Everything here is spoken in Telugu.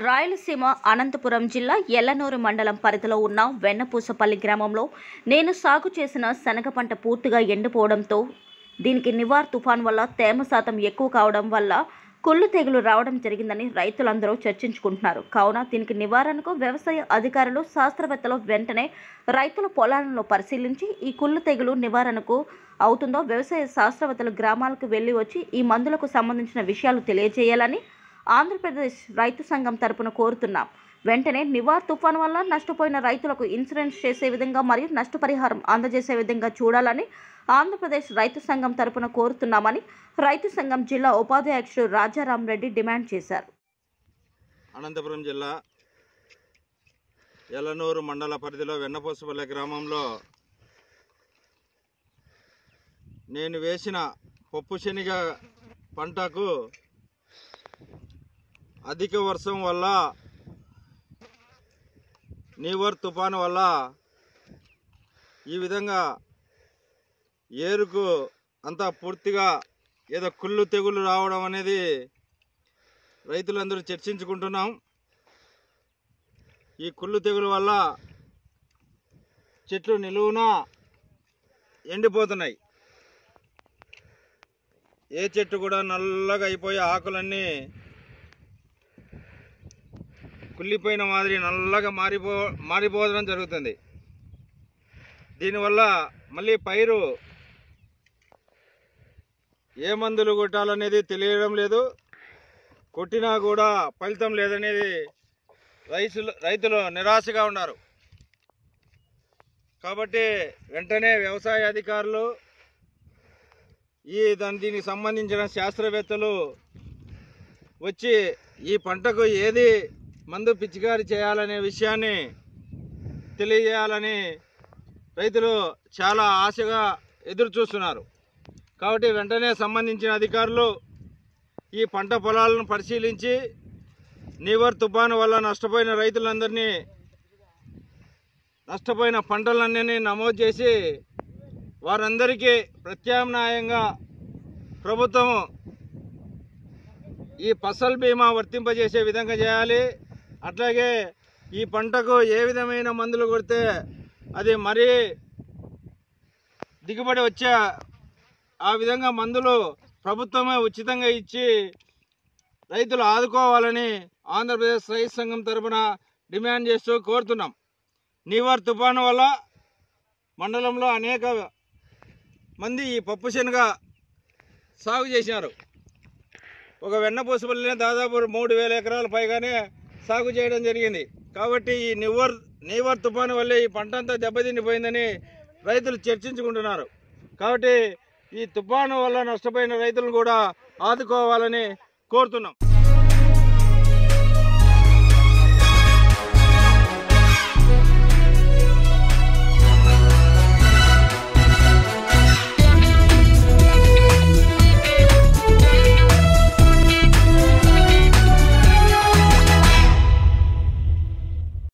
రాయలసీమ అనంతపురం జిల్లా ఎల్లనూరు మండలం పరిధిలో ఉన్న వెన్నపూసపల్లి గ్రామంలో నేను సాగు చేసిన శనగ పంట పూర్తిగా ఎండిపోవడంతో దీనికి నివార్ తుఫాన్ వల్ల తేమ శాతం ఎక్కువ కావడం వల్ల కుళ్ళు తెగులు రావడం జరిగిందని రైతులందరూ చర్చించుకుంటున్నారు కావున దీనికి నివారణకు వ్యవసాయ అధికారులు శాస్త్రవేత్తలు వెంటనే రైతుల పొలాలను పరిశీలించి ఈ కుళ్ళు తెగులు నివారణకు అవుతుందో వ్యవసాయ శాస్త్రవేత్తలు గ్రామాలకు వెళ్లి వచ్చి ఈ మందులకు సంబంధించిన విషయాలు తెలియజేయాలని ఆంధ్రప్రదేశ్ రైతు సంఘం తరపున కోరుతున్నాం వెంటనే నివార్ తుఫాన్ వల్ల నష్టపోయిన రైతులకు ఇన్సూరెన్స్ చేసే విధంగా మరియు నష్టపరిహారం అందజేసే విధంగా చూడాలని ఆంధ్రప్రదేశ్ రైతు సంఘం తరపున కోరుతున్నామని రైతు సంఘం జిల్లా ఉపాధ్యక్షుడు రాజారాం రెడ్డి డిమాండ్ చేశారు అనంతపురం జిల్లా ఎలనూరు మండల పరిధిలో వెన్నపోసపల్లె గ్రామంలో నేను వేసిన పప్పు శనగ పంటకు అధిక వర్షం వల్ల నీవర్ తుఫాను వల్ల ఈ విధంగా ఏరుకు అంతా పూర్తిగా ఏదో కుళ్ళు తెగులు రావడం అనేది రైతులందరూ చర్చించుకుంటున్నాం ఈ కుళ్ళు తెగులు వల్ల చెట్లు నిలువున ఎండిపోతున్నాయి ఏ చెట్టు కూడా నల్లగా అయిపోయి ఆకులన్నీ కుళ్ళిపోయిన మాదిరి నల్లగా మారిపో మారిపోవడం జరుగుతుంది దీనివల్ల మళ్ళీ పైరు ఏ మందులు కొట్టాలనేది తెలియడం లేదు కొట్టినా కూడా ఫలితం లేదనేది రైతులు రైతులు నిరాశగా ఉన్నారు కాబట్టి వెంటనే వ్యవసాయ అధికారులు ఈ దాని దీనికి సంబంధించిన శాస్త్రవేత్తలు వచ్చి ఈ పంటకు ఏది మందు పిచికారి చేయాలనే విషయాన్ని తెలియజేయాలని రైతులు చాలా ఆశగా ఎదురు చూస్తున్నారు కాబట్టి వెంటనే సంబంధించిన అధికారులు ఈ పంట పొలాలను పరిశీలించి నీవర్ తుఫాను వల్ల నష్టపోయిన రైతులందరినీ నష్టపోయిన పంటలన్నీ నమోదు చేసి వారందరికీ ప్రత్యామ్నాయంగా ప్రభుత్వం ఈ ఫసల్ బీమా వర్తింపజేసే విధంగా చేయాలి అట్లాగే ఈ పంటకు ఏ విధమైన మందులు కొడితే అది మరీ దిగుబడి వచ్చే ఆ విధంగా మందులు ప్రభుత్వమే ఉచితంగా ఇచ్చి రైతులు ఆదుకోవాలని ఆంధ్రప్రదేశ్ రైతు సంఘం తరపున డిమాండ్ చేస్తూ కోరుతున్నాం నీవర్ తుఫాను వల్ల మండలంలో అనేక మంది ఈ పప్పు శనగ సాగు చేసినారు ఒక వెన్నపూసపల్లినే దాదాపు మూడు వేల ఎకరాల పైగానే సాగు చేయడం జరిగింది కాబట్టి ఈ నివర్ నీవర్ తుఫాను వల్లే ఈ పంట అంతా దెబ్బతిండిపోయిందని రైతులు చర్చించుకుంటున్నారు కాబట్టి ఈ తుఫాను వల్ల నష్టపోయిన రైతులను కూడా ఆదుకోవాలని కోరుతున్నాం